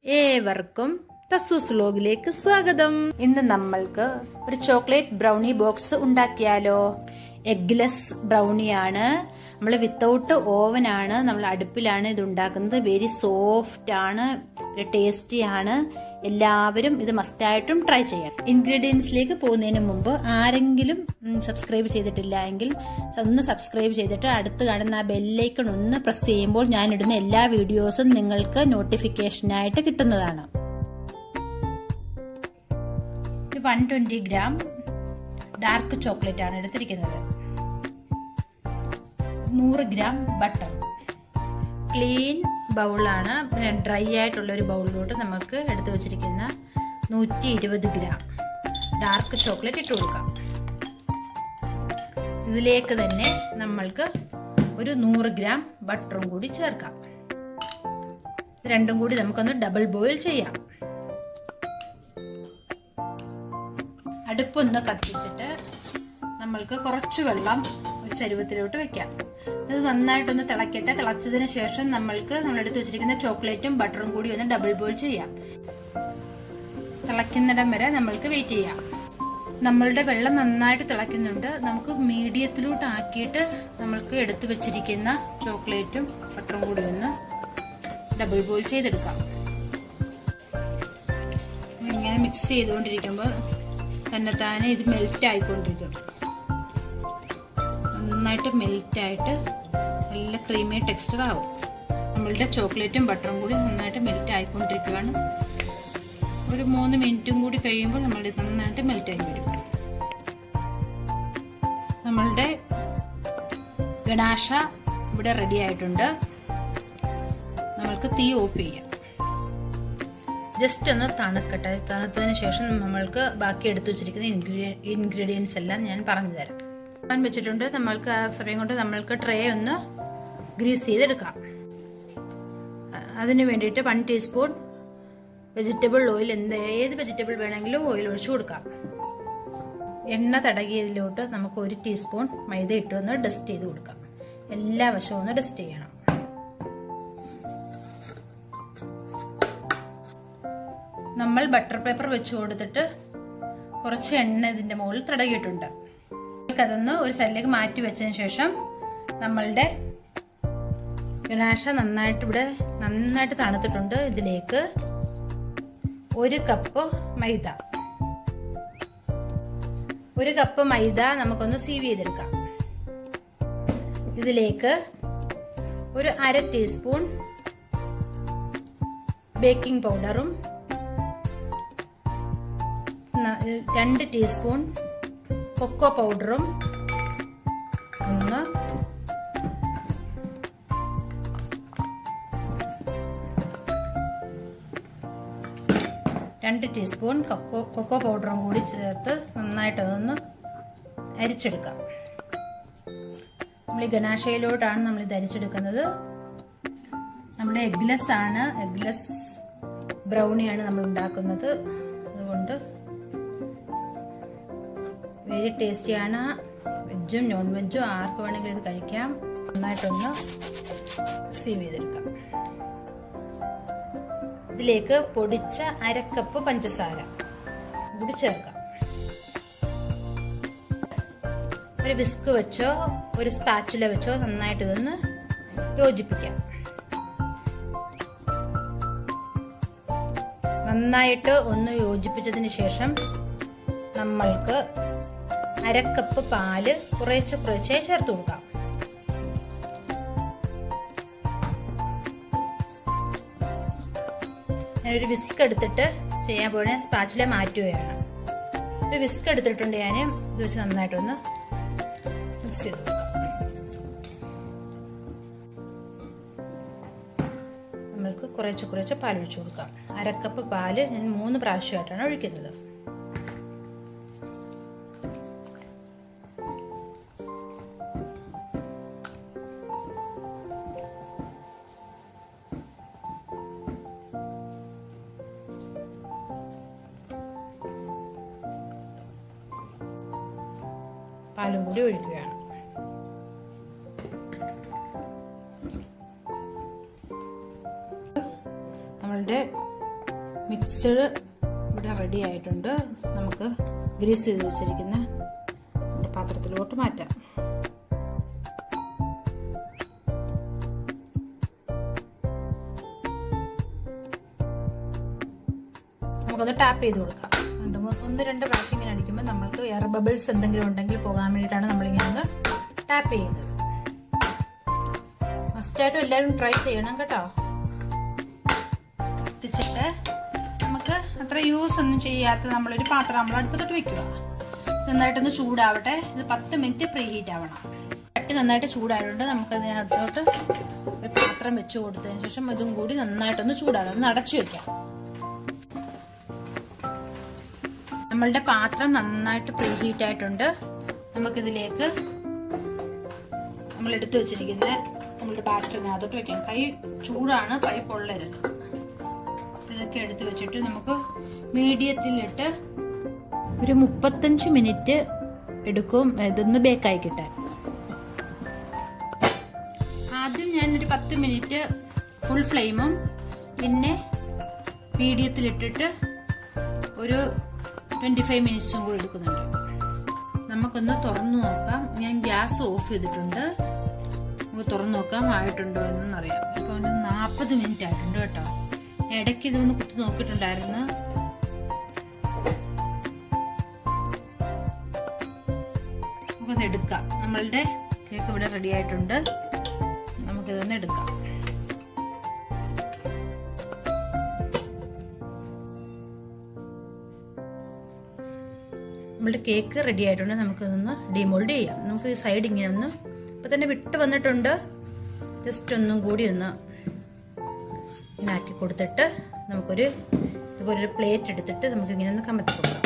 ഏവർക്കും തസൂസ് വ്ലോഗിലേക്ക് സ്വാഗതം ഇന്ന് നമ്മൾക്ക് ഒരു ചോക്ലേറ്റ് ബ്രൗണി ബോക്സ് ഉണ്ടാക്കിയാലോ എഗ്ലെസ് ബ്രൗണിയാണ് നമ്മൾ വിത്തൗട്ട് ഓവൻ ആണ് നമ്മൾ അടുപ്പിലാണ് ഇത് ഉണ്ടാക്കുന്നത് വെരി സോഫ്റ്റ് ആണ് ടേസ്റ്റി ആണ് എല്ലാവരും ഇത് മസ്റ്റായിട്ടും ട്രൈ ചെയ്യണം ഇൻഗ്രീഡിയൻസിലേക്ക് പോകുന്നതിന് മുമ്പ് ആരെങ്കിലും സബ്സ്ക്രൈബ് ചെയ്തിട്ടില്ല എങ്കിൽ ഒന്ന് സബ്സ്ക്രൈബ് ചെയ്തിട്ട് അടുത്ത് കാണുന്ന ആ ബെല്ലൈക്കൺ ഒന്ന് പ്രസ് ചെയ്യുമ്പോൾ ഞാൻ ഇടുന്ന എല്ലാ വീഡിയോസും നിങ്ങൾക്ക് നോട്ടിഫിക്കേഷനായിട്ട് കിട്ടുന്നതാണ് one twenty gram dark chocolate ആണ് എടുത്തിരിക്കുന്നത് നൂറ് ഗ്രാം ബട്ടർ ക്ലീൻ ബൗളാണ് പിന്നെ ഡ്രൈ ആയിട്ടുള്ള ഒരു ബൗളിലോട്ട് നമുക്ക് എടുത്തു വെച്ചിരിക്കുന്ന നൂറ്റി ഇരുപത് ഗ്രാം ഡാർക്ക് ചോക്ലേറ്റ് ഇട്ട് കൊടുക്കാം ഇതിലേക്ക് തന്നെ നമ്മൾക്ക് ഒരു നൂറ് ഗ്രാം ബട്ടറും കൂടി ചേർക്കാം രണ്ടും കൂടി നമുക്കൊന്ന് ഡബിൾ ബോയിൽ ചെയ്യാം അടുപ്പൊന്ന് കത്തിച്ചിട്ട് നമ്മൾക്ക് കുറച്ച് വെള്ളം ഒരു ചരുവത്തിലോട്ട് വെക്കാം ഇത് നന്നായിട്ടൊന്ന് തിളക്കട്ടെ തിളച്ചതിന് ശേഷം നമ്മൾക്ക് നമ്മൾ എടുത്തു വെച്ചിരിക്കുന്ന ചോക്ലേറ്റും ബട്ടറും കൂടി ഒന്ന് ഡബിൾ ബോയിൽ ചെയ്യാം തിളയ്ക്കുന്നിടം വരെ നമ്മൾക്ക് വെയിറ്റ് ചെയ്യാം നമ്മളുടെ വെള്ളം നന്നായിട്ട് തിളയ്ക്കുന്നുണ്ട് നമുക്ക് മീഡിയത്തിലോട്ട് ആക്കിയിട്ട് നമ്മൾക്ക് എടുത്തു വെച്ചിരിക്കുന്ന ചോക്ലേറ്റും ബട്ടറും കൂടി ഒന്ന് ഡബിൾ ബോയിൽ ചെയ്തെടുക്കാം ഇങ്ങനെ മിക്സ് ചെയ്തുകൊണ്ടിരിക്കുമ്പോൾ തന്നെ താനെ ഇത് മെൽറ്റ് ആയിക്കൊണ്ടിരിക്കും നന്നായിട്ട് മെൽറ്റ് ആയിട്ട് നല്ല ക്രീമി ടെക്സ്ചർ ആവും നമ്മളുടെ ചോക്ലേറ്റും ബട്ടറും കൂടി നന്നായിട്ട് മെൽറ്റ് ആയിക്കൊണ്ടിരിക്കുകയാണ് ഒരു മൂന്ന് മിനിറ്റും കൂടി കഴിയുമ്പോൾ നമ്മൾ നന്നായിട്ട് മെൽറ്റ് ആയി വരും നമ്മളുടെ ഗണാശ ഇവിടെ റെഡി ആയിട്ടുണ്ട് നമ്മൾക്ക് തീ ഓഫ് ചെയ്യാം ജസ്റ്റ് ഒന്ന് തണുക്കട്ടെ തണുത്തതിന് ശേഷം നമ്മൾക്ക് ബാക്കി എടുത്തു വെച്ചിരിക്കുന്ന ഇൻഗ്രീഡിയൻസ് എല്ലാം ഞാൻ പറഞ്ഞു തരാം പാൻ വെച്ചിട്ടുണ്ട് നമ്മൾക്ക് ആ സമയം കൊണ്ട് നമ്മൾക്ക് ട്രേ ഒന്ന് ഗ്രീസ് ചെയ്തെടുക്കാം അതിന് വേണ്ടിയിട്ട് വൺ ടീസ്പൂൺ വെജിറ്റബിൾ ഓയിൽ എന്ത് ഏത് വെജിറ്റബിൾ വേണമെങ്കിലും ഓയിൽ ഒഴിച്ചു കൊടുക്കാം എണ്ണ തടകിയതിലോട്ട് നമുക്ക് ഒരു ടീസ്പൂൺ മൈദ ഇട്ട് ഒന്ന് ഡസ്റ്റ് ചെയ്ത് കൊടുക്കാം എല്ലാ വശവും ഒന്ന് ഡസ്റ്റ് ചെയ്യണം നമ്മൾ ബട്ടർ പേപ്പർ വെച്ച് കൊടുത്തിട്ട് കുറച്ച് എണ്ണ ഇതിന്റെ മുകളിൽ തടകിയിട്ടുണ്ട് അതൊന്ന് ഒരു സൈഡിലേക്ക് മാറ്റി വെച്ചതിന് ശേഷം നമ്മളുടെ ഗണാശ നന്നായിട്ട് ഇവിടെ നന്നായിട്ട് തണുത്തിട്ടുണ്ട് ഇതിലേക്ക് ഒരു കപ്പ് മൈദ ഒരു കപ്പ് മൈദ നമുക്കൊന്ന് സീവ് ചെയ്തെടുക്കാം ഇതിലേക്ക് ഒരു അര ടീസ്പൂൺ ബേക്കിംഗ് പൗഡറും രണ്ട് ടീസ്പൂൺ കൊക്കോ പൗഡറും ഒന്ന് രണ്ട് ടീസ്പൂൺ കൊക്കോ കൊക്കോ പൗഡറും കൂടി ചേർത്ത് നന്നായിട്ട് ഒന്ന് അരിച്ചെടുക്കാം നമ്മൾ ഈ ഗണാശയിലോട്ടാണ് നമ്മൾ ഇത് അരിച്ചെടുക്കുന്നത് നമ്മുടെ എഗ്ലെസ് ആണ് എഗ്ലെസ് ബ്രൗണിയാണ് നമ്മൾ ഉണ്ടാക്കുന്നത് അതുകൊണ്ട് വെരി ടേസ്റ്റിയാണ് വെജും നോൺ വെജും ആർക്ക് വേണമെങ്കിലും ഇത് കഴിക്കാം നന്നായിട്ടൊന്ന് സീവ് ചെയ്തെടുക്കാം ഇതിലേക്ക് പൊടിച്ച അരക്കപ്പ് പഞ്ചസാര കൂടി ചേർക്കാം ഒരു വിസ്ക് വെച്ചോ ഒരു സ്പാച്ചുല വെച്ചോ നന്നായിട്ട് ഇതൊന്ന് യോജിപ്പിക്കാം നന്നായിട്ട് ഒന്ന് യോജിപ്പിച്ചതിന് ശേഷം നമ്മൾക്ക് അരക്കപ്പ് പാല് കുറേശ്ശെ കുറേശ്ശെ ചേർത്ത് കൊടുക്കാം ഞാനൊരു വിസ്ക് എടുത്തിട്ട് ചെയ്യാൻ പോണ സ്പാച്ചില മാറ്റുകയാണ് ഒരു വിസ്ക് എടുത്തിട്ടുണ്ട് ഞാൻ ഇത് വെച്ച് നന്നായിട്ടൊന്ന് മിക്സ് ചെയ്ത് കൊടുക്കാം നമ്മൾക്ക് കുറേശ്ശെ കുറേശ്ശെ പാൽ ഒഴിച്ചു കൊടുക്കാം അരക്കപ്പ് പാല് ഞാൻ മൂന്ന് പ്രാവശ്യമായിട്ടാണ് ഒഴിക്കുന്നത് പാലും കൂടി ഒഴിക്കുകയാണ് നമ്മളുടെ മിക്സഡ് ഇവിടെ റെഡി ആയിട്ടുണ്ട് നമുക്ക് ഗ്രീസ് ചെയ്ത് വെച്ചിരിക്കുന്ന പാത്രത്തിലോട്ട് മാറ്റാം നമുക്കൊന്ന് ടാപ്പ് ചെയ്ത് കൊടുക്കാം രണ്ട് മൂന്ന് ഒന്ന് രണ്ട് പ്രാവശ്യം ഇങ്ങനെ അടിക്കുമ്പോൾ നമ്മൾക്ക് എയർ ബബിൾസ് എന്തെങ്കിലും ഉണ്ടെങ്കിൽ പോകാൻ വേണ്ടിയിട്ടാണ് നമ്മളിങ്ങനെ ഒന്ന് ടാപ്പ് ചെയ്യുന്നത് മസ്റ്റായിട്ടും എല്ലാവരും ട്രൈ ചെയ്യണം കേട്ടോ എത്തിച്ചിട്ട് നമുക്ക് അത്ര യൂസ് ഒന്നും ചെയ്യാത്ത നമ്മളൊരു പാത്രം നമ്മൾ അടുപ്പത്തോട്ട് വെക്കുക നന്നായിട്ടൊന്ന് ചൂടാവട്ടെ ഇത് പത്ത് മിനിറ്റ് പ്രീ ഹീറ്റ് ആവണം ചട്ടി നന്നായിട്ട് ചൂടായതുകൊണ്ട് നമുക്ക് അതിനകത്തോട്ട് ഒരു പാത്രം വെച്ച് കൊടുത്തതിന് ശേഷം ഇതും കൂടി നന്നായിട്ടൊന്ന് ചൂടാവണം ഒന്ന് അടച്ചു വെക്കാം നമ്മളുടെ പാത്രം നന്നായിട്ട് പ്രീ ഹീറ്റ് ആയിട്ടുണ്ട് നമുക്കിതിലേക്ക് നമ്മൾ എടുത്തു വെച്ചിരിക്കുന്ന നമ്മളുടെ ബാറ്ററിനകത്തോട്ട് വെക്കാം കൈ ചൂടാണ് കൈ പൊള്ളരുത് ഇതൊക്കെ എടുത്തു വെച്ചിട്ട് നമുക്ക് മീഡിയത്തിലിട്ട് ഒരു മുപ്പത്തഞ്ച് മിനിറ്റ് എടുക്കും ഇതൊന്ന് ബേക്കായി കിട്ടാൻ ആദ്യം ഞാൻ ഒരു പത്ത് മിനിറ്റ് ഫുൾ ഫ്ലെയിമും പിന്നെ മീഡിയത്തിലിട്ടിട്ട് ഒരു ട്വന്റി ഫൈവ് മിനിറ്റ്സും കൂടി എടുക്കുന്നുണ്ട് നമുക്കൊന്ന് തുറന്നു നോക്കാം ഞാൻ ഗ്യാസ് ഓഫ് ചെയ്തിട്ടുണ്ട് നമുക്ക് തുറന്നു നോക്കാം ആയിട്ടുണ്ടോ എന്നറിയാം ഇപ്പൊ ഒരു നാൽപ്പത് മിനിറ്റ് ആയിട്ടുണ്ട് കേട്ടോ ഇടയ്ക്ക് ഇതൊന്ന് കുത്തി നോക്കിയിട്ടുണ്ടായിരുന്നു നമുക്കത് എടുക്കാം നമ്മളുടെ കേക്ക് ഇവിടെ റെഡി ആയിട്ടുണ്ട് നമുക്കിതൊന്ന് എടുക്കാം നമ്മളുടെ കേക്ക് റെഡി ആയിട്ടുണ്ട് നമുക്കിതൊന്ന് ഡിമോൾഡ് ചെയ്യാം നമുക്ക് ഈ സൈഡ് ഇങ്ങനെ ഒന്ന് ഇപ്പൊ തന്നെ വിട്ട് വന്നിട്ടുണ്ട് ജസ്റ്റ് ഒന്നും കൂടി ഒന്ന് ഇങ്ങനെ ആക്കി കൊടുത്തിട്ട് നമുക്കൊരു ഇതുപോലെ ഒരു പ്ലേറ്റ് എടുത്തിട്ട് നമുക്ക് ഇങ്ങനെ ഒന്ന് കമത്തി കൊടുക്കാം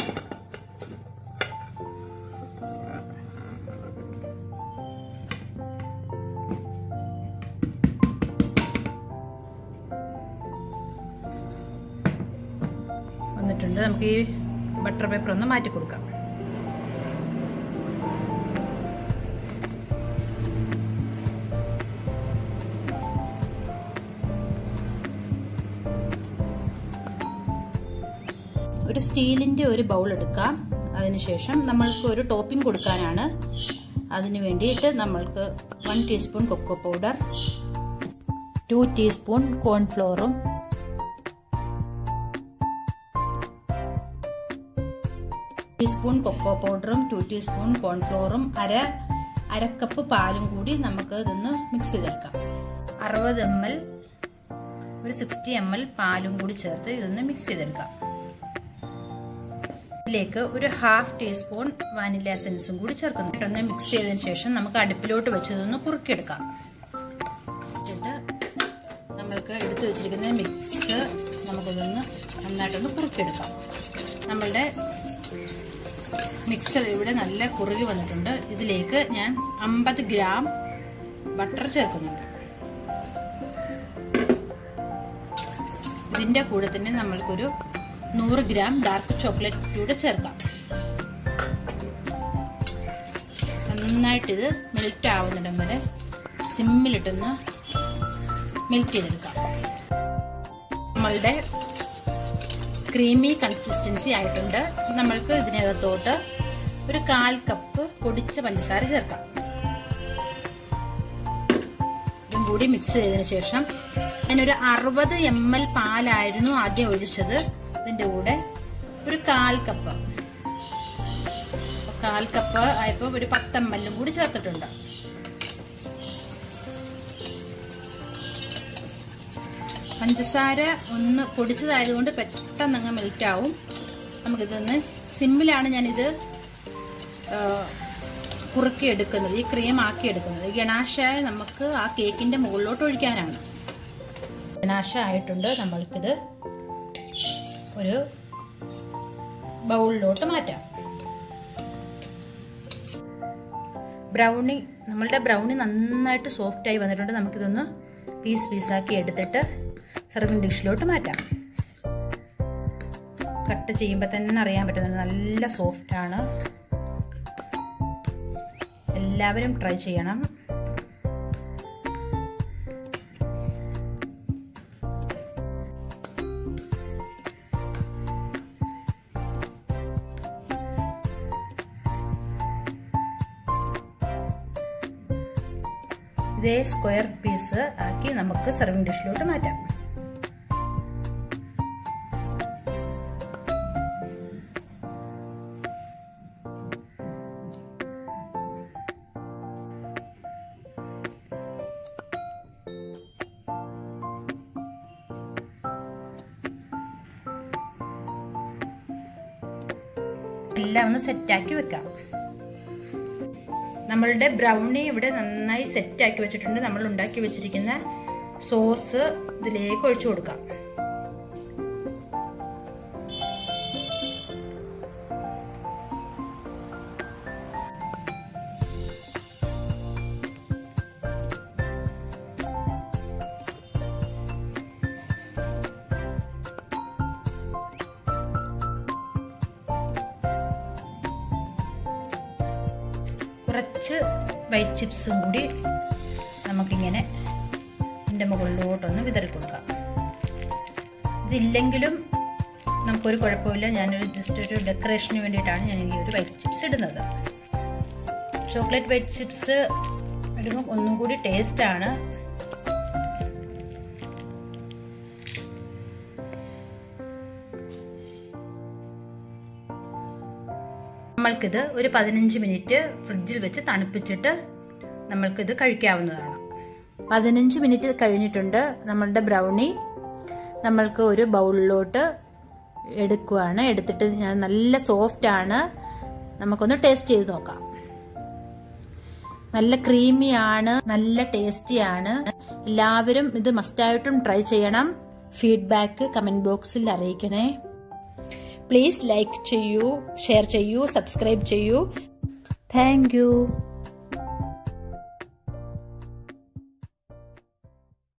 വന്നിട്ടുണ്ട് നമുക്ക് ഈ ബട്ടർ പേപ്പർ ഒന്ന് മാറ്റി കൊടുക്കാം ഒരു സ്റ്റീലിന്റെ ഒരു ബൗൾ എടുക്കാം അതിനുശേഷം നമ്മൾക്ക് ഒരു ടോപ്പിംഗ് കൊടുക്കാനാണ് അതിന് വേണ്ടിയിട്ട് നമ്മൾക്ക് one teaspoon cocoa powder two teaspoon കോൺഫ്ലോറും ടീസ്പൂൺ കൊക്കോ പൗഡറും ടു ടീസ്പൂൺ കോൺഫ്ലോറും അര അരക്കപ്പ് പാലും കൂടി നമുക്ക് ഇതൊന്ന് മിക്സ് ചെയ്തെടുക്കാം അറുപത് എം എൽ ഒരു സിക്സ്റ്റി എം എൽ പാലും കൂടി ചേർത്ത് ഇതൊന്ന് മിക്സ് ചെയ്തെടുക്കാം ഇതിലേക്ക് ഒരു ഹാഫ് ടീസ്പൂൺ വാനില എസൻസും കൂടി ചേർക്കുന്നു ഒന്ന് മിക്സ് ചെയ്തതിന് ശേഷം നമുക്ക് അടുപ്പിലോട്ട് വെച്ച് ഇതൊന്ന് കുറുക്കിയെടുക്കാം എന്നിട്ട് നമ്മൾക്ക് എടുത്തു വെച്ചിരിക്കുന്ന മിക്സ് നമുക്കിതൊന്ന് നന്നായിട്ടൊന്ന് കുറുക്കിയെടുക്കാം നമ്മളുടെ മിക്സർ ഇവിടെ നല്ല കുറുകി വന്നിട്ടുണ്ട് ഇതിലേക്ക് ഞാൻ അമ്പത് ഗ്രാം ബട്ടർ ചേർക്കുന്നുണ്ട് ഇതിന്റെ കൂടെ തന്നെ നമ്മൾക്കൊരു നൂറ് ഗ്രാം ഡാർക്ക് ചോക്ലേറ്റ് കൂടെ ചേർക്കാം നന്നായിട്ട് ഇത് മെൽറ്റ് ആവുന്നിടം വരെ സിമ്മിലിട്ടൊന്ന് മെൽറ്റ് ചെയ്തെടുക്കാം നമ്മളുടെ ക്രീമി കൺസിസ്റ്റൻസി ആയിട്ടുണ്ട് നമ്മൾക്ക് ഇതിനകത്തോട്ട് ഒരു കാൽ കപ്പ് പൊടിച്ച പഞ്ചസാര ചേർക്കാം ഇതും കൂടി മിക്സ് ചെയ്തതിനു ശേഷം ഞാനൊരു അറുപത് എം എൽ പാലായിരുന്നു ആദ്യം ഒഴിച്ചത് ഇതിന്റെ കൂടെ ഒരു കാൽ കപ്പ് കാൽ കപ്പ് ആയപ്പോ ഒരു പത്ത് എം എല്ലും കൂടി ചേർത്തിട്ടുണ്ട് പഞ്ചസാര ഒന്ന് പൊടിച്ചതായതുകൊണ്ട് പെട്ടെന്ന് അങ്ങ് മെൽറ്റ് ആവും നമുക്കിതൊന്ന് സിമ്മിലാണ് ഞാനിത് കുറുക്കി എടുക്കുന്നത് ഈ ക്രീം ആക്കി എടുക്കുന്നത് ഗണാശ നമുക്ക് ആ കേക്കിന്റെ മുകളിലോട്ട് ഒഴിക്കാനാണ് ഗണാശ ആയിട്ടുണ്ട് നമ്മൾക്കിത് ഒരു ബൗളിലോട്ട് മാറ്റാം ബ്രൗണി നമ്മളുടെ ബ്രൗണി നന്നായിട്ട് സോഫ്റ്റ് ആയി വന്നിട്ടുണ്ട് നമുക്കിതൊന്ന് പീസ് പീസാക്കി എടുത്തിട്ട് സർവിങ് ഡിഷിലോട്ട് മാറ്റാം കട്ട് ചെയ്യുമ്പോൾ തന്നെ അറിയാൻ പറ്റുന്നുണ്ട് നല്ല സോഫ്റ്റ് ആണ് എല്ലാവരും ട്രൈ ചെയ്യണം ഇതേ സ്ക്വയർ പീസ് ആക്കി നമുക്ക് സർവിംഗ് ഡിഷിലോട്ട് മാറ്റാം എല്ലാം ഒന്ന് സെറ്റാക്കി വെക്കാം നമ്മളുടെ ബ്രൗണി ഇവിടെ നന്നായി സെറ്റാക്കി വെച്ചിട്ടുണ്ട് നമ്മൾ ഉണ്ടാക്കി വെച്ചിരിക്കുന്ന സോസ് ഇതിലേക്ക് ഒഴിച്ചു കൊടുക്കാം കുറച്ച് വൈറ്റ് ചിപ്സും കൂടി നമുക്കിങ്ങനെ ഇതിൻ്റെ മുകളിലോട്ടൊന്ന് വിതറി കൊടുക്കാം ഇതില്ലെങ്കിലും നമുക്കൊരു കുഴപ്പമില്ല ഞാനൊരു ജസ്റ്റ് ഒരു ഡെക്കറേഷന് വേണ്ടിയിട്ടാണ് ഞാൻ ഈ ഒരു വൈറ്റ് ചിപ്സ് ഇടുന്നത് ചോക്ലേറ്റ് വൈറ്റ് ചിപ്സ് ഇടുമ്പോൾ ഒന്നും കൂടി ടേസ്റ്റാണ് നമ്മൾക്കിത് ഒരു പതിനഞ്ച് മിനിറ്റ് ഫ്രിഡ്ജിൽ വെച്ച് തണുപ്പിച്ചിട്ട് നമ്മൾക്കിത് കഴിക്കാവുന്നതാണ് പതിനഞ്ച് മിനിറ്റ് കഴിഞ്ഞിട്ടുണ്ട് നമ്മളുടെ ബ്രൗണി നമ്മൾക്ക് ഒരു ബൗളിലോട്ട് എടുക്കുവാണ് എടുത്തിട്ട് ഞാൻ നല്ല സോഫ്റ്റ് ആണ് നമുക്കൊന്ന് ടേസ്റ്റ് ചെയ്ത് നോക്കാം നല്ല ക്രീമി ആണ് നല്ല ടേസ്റ്റി ആണ് എല്ലാവരും ഇത് മസ്റ്റായിട്ടും ട്രൈ ചെയ്യണം ഫീഡ്ബാക്ക് കമന്റ് ബോക്സിൽ അറിയിക്കണേ പ്ലീസ് ലൈക്ക് ചെയ്യൂ ഷെയർ ചെയ്യൂ സബ്സ്ക്രൈബ് ചെയ്യൂ താങ്ക്